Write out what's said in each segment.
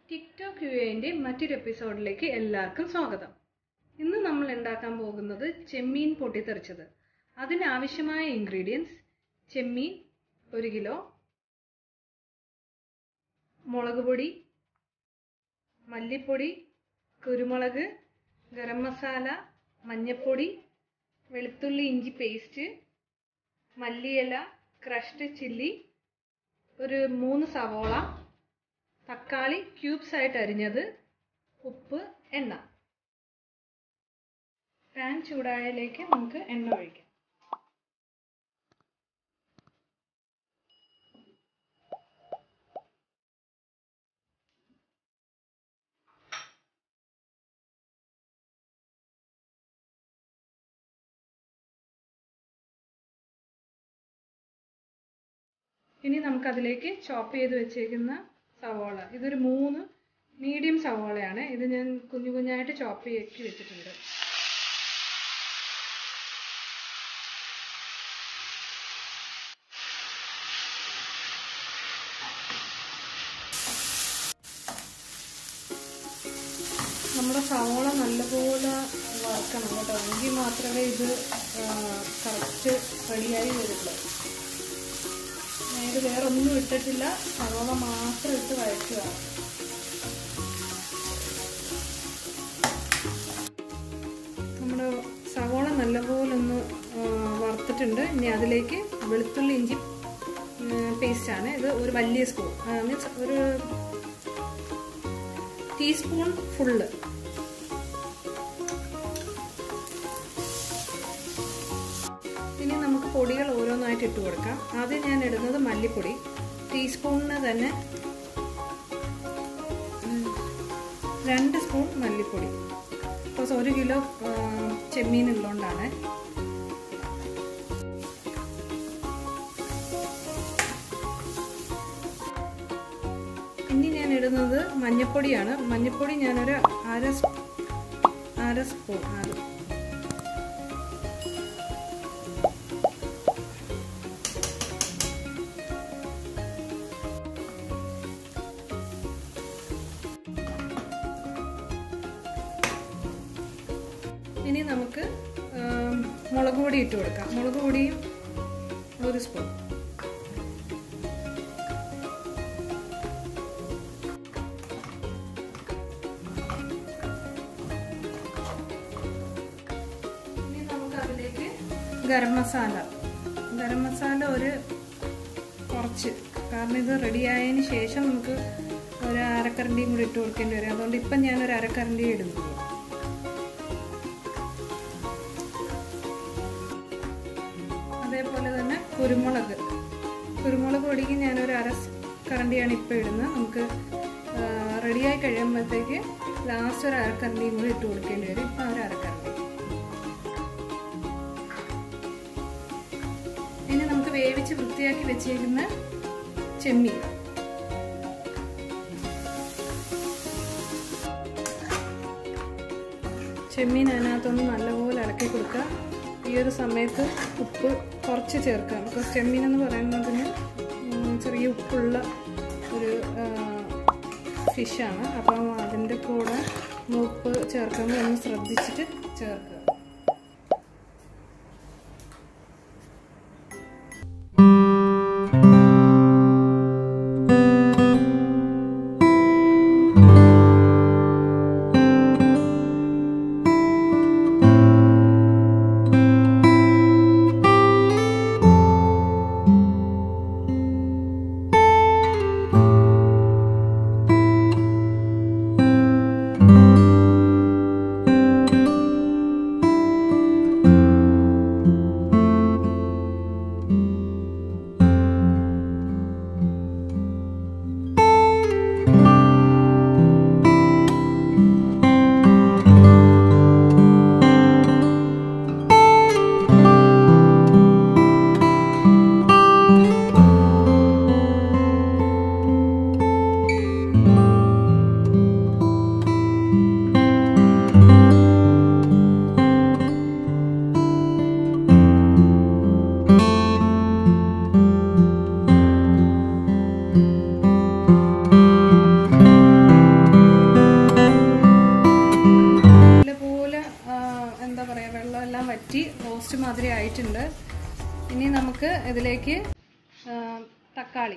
TikTok U എൻ്റെ മറ്റൊരു എപ്പിസോഡിലേക്ക് എല്ലാവർക്കും സ്വാഗതം ഇന്ന് നമ്മൾ ഉണ്ടാക്കാൻ പോകുന്നത് ചെമ്മീൻ പൊട്ടിത്തെറിച്ചത് അതിനാവശ്യമായ ഇൻഗ്രീഡിയൻസ് ചെമ്മീൻ ഒരു കിലോ മുളക് പൊടി മല്ലിപ്പൊടി കുരുമുളക് ഗരം മസാല മഞ്ഞൾപ്പൊടി വെളുത്തുള്ളി ഇഞ്ചി പേസ്റ്റ് മല്ലിയില ക്രഷ്ഡ് ചില്ലി ഒരു മൂന്ന് സവോള തക്കാളി ക്യൂബ്സ് ആയിട്ട് അരിഞ്ഞത് ഉപ്പ് എണ്ണ പാൻ ചൂടായതിലേക്ക് നമുക്ക് എണ്ണ ഒഴിക്കാം ഇനി നമുക്കതിലേക്ക് ചോപ്പ് ചെയ്ത് വെച്ചേക്കുന്ന സവോള ഇതൊരു മൂന്ന് മീഡിയം സവോളയാണ് ഇത് ഞാൻ കുഞ്ഞു കുഞ്ഞായിട്ട് ചോപ്പ് ചെയ്ത് വെച്ചിട്ടുണ്ട് നമ്മുടെ സവോള നല്ലപോലെ വറക്കണം കേട്ടോ എങ്കിൽ മാത്രമേ ഇത് കറക്റ്റ് റെഡിയായി വരുള്ളൂ അതായത് വേറെ ഒന്നും ഇട്ടിട്ടില്ല സവോള മാത്രം ഇട്ട് വഴറ്റുക നമ്മുടെ സവോള നല്ലപോലെ ഒന്ന് വറുത്തിട്ടുണ്ട് ഇനി അതിലേക്ക് വെളുത്തുള്ളി ഇഞ്ചി പേസ്റ്റാണ് ഇത് ഒരു വലിയ സ്പൂൺ മീൻസ് ഒരു ടീസ്പൂൺ ഫുള്ള് ഇനി നമുക്ക് പൊടികൾ ഓരോന്നായിട്ട് ഇട്ട് കൊടുക്കാം ആദ്യം ഞാൻ ഇടുന്നത് മല്ലിപ്പൊടി ടീസ്പൂണിന് തന്നെ രണ്ട് സ്പൂൺ മല്ലിപ്പൊടി ബിക്കോസ് ഒരു കിലോ ചെമ്മീൻ ഉള്ളതുകൊണ്ടാണ് ഇനി ഞാൻ ഇടുന്നത് മഞ്ഞൾപ്പൊടിയാണ് മഞ്ഞൾപ്പൊടി ഞാനൊരു അര അര സ്പൂൺ അര ഇനി നമുക്ക് മുളക് പൊടി ഇട്ട് കൊടുക്കാം മുളക് പൊടിയും ഒരു സ്പൂൺ ഇനി നമുക്ക് അതിലേക്ക് ഗരം മസാല ഗരം മസാല ഒരു കുറച്ച് കാരണം ഇത് റെഡി ആയതിന് ശേഷം നമുക്ക് ഒരു അരക്കരണ്ടിയും കൂടി ഇട്ട് കൊടുക്കേണ്ടി വരും അതുകൊണ്ട് ഇപ്പം ഞാനൊരു അരക്കരണ്ടി ഇടുന്നുള്ളൂ അതേപോലെ തന്നെ കുരുമുളക് കുരുമുളക് പൊടിക്ക് ഞാനൊരു അര കറണ്ടിയാണ് ഇപ്പോൾ ഇടുന്നത് നമുക്ക് റെഡിയായി കഴിയുമ്പോഴത്തേക്ക് ലാസ്റ്റ് ഒരു അരക്കരണ്ടിയും കൂടി ഇട്ട് കൊടുക്കേണ്ടി വരും ഇപ്പം ഒരു അരക്കരണ്ടി ഇനി നമുക്ക് വേവിച്ച് വൃത്തിയാക്കി വെച്ചേക്കുന്ന ചെമ്മീൻ ചെമ്മീൻ അതിനകത്തൊന്ന് നല്ലപോലെ ഇളക്കി കൊടുക്കുക ഈ ഒരു സമയത്ത് ഉപ്പ് കുറച്ച് ചേർക്കുക ബിക്കോസ് ചെമ്മീൻ എന്ന് പറയുന്നതിന് ചെറിയ ഉപ്പുള്ള ഒരു ഫിഷാണ് അപ്പം അതിൻ്റെ കൂടെ ഉപ്പ് ചേർക്കുമ്പോൾ ഒന്ന് ശ്രദ്ധിച്ചിട്ട് ചേർക്കുക ഇനി നമുക്ക് ഇതിലേക്ക് ആ, തക്കാളി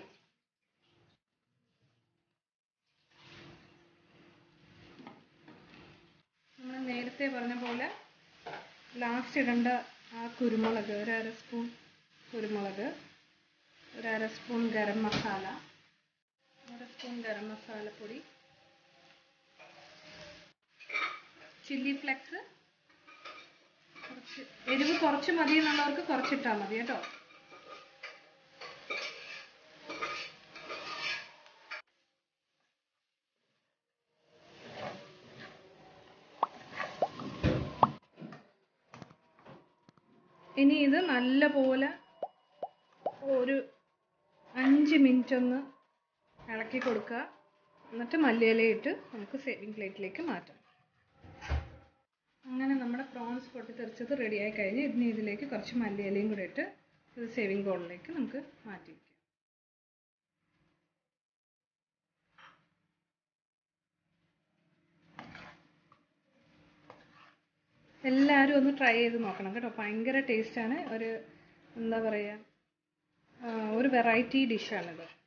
നമ്മൾ നേരത്തെ പറഞ്ഞ പോലെ ലാസ്റ്റ് ഇടേണ്ട ആ കുരുമുളക് ഒരു അര സ്പൂൺ കുരുമുളക് ഒരു അര സ്പൂൺ ഗരം മസാല അര സ്പൂൺ ഗരം മസാലപ്പൊടി ചില്ലി ഫ്ലെക്സ് കുറച്ച് എരിവ് കുറച്ച് മതി എന്നുള്ളവർക്ക് കുറച്ചിട്ടാൽ മതി കേട്ടോ ഇനി ഇത് നല്ലപോലെ ഒരു അഞ്ച് മിനിറ്റ് ഒന്ന് ഇളക്കി കൊടുക്കുക എന്നിട്ട് മല്ലിയിലയിട്ട് നമുക്ക് സേവിങ് പ്ലേറ്റിലേക്ക് മാറ്റാം അങ്ങനെ നമ്മുടെ പ്രോൺസ് പൊട്ടിത്തെറിച്ചത് റെഡിയായി കഴിഞ്ഞ് ഇനി ഇതിലേക്ക് കുറച്ച് മല്ലിയിലയും കൂടെ ഇട്ട് ഇത് സേവിങ് ബോളിലേക്ക് നമുക്ക് മാറ്റി വയ്ക്കാം എല്ലാവരും ഒന്ന് ട്രൈ ചെയ്ത് നോക്കണം കേട്ടോ ഭയങ്കര ടേസ്റ്റാണ് ഒരു എന്താ പറയുക ഒരു വെറൈറ്റി ഡിഷാണിത്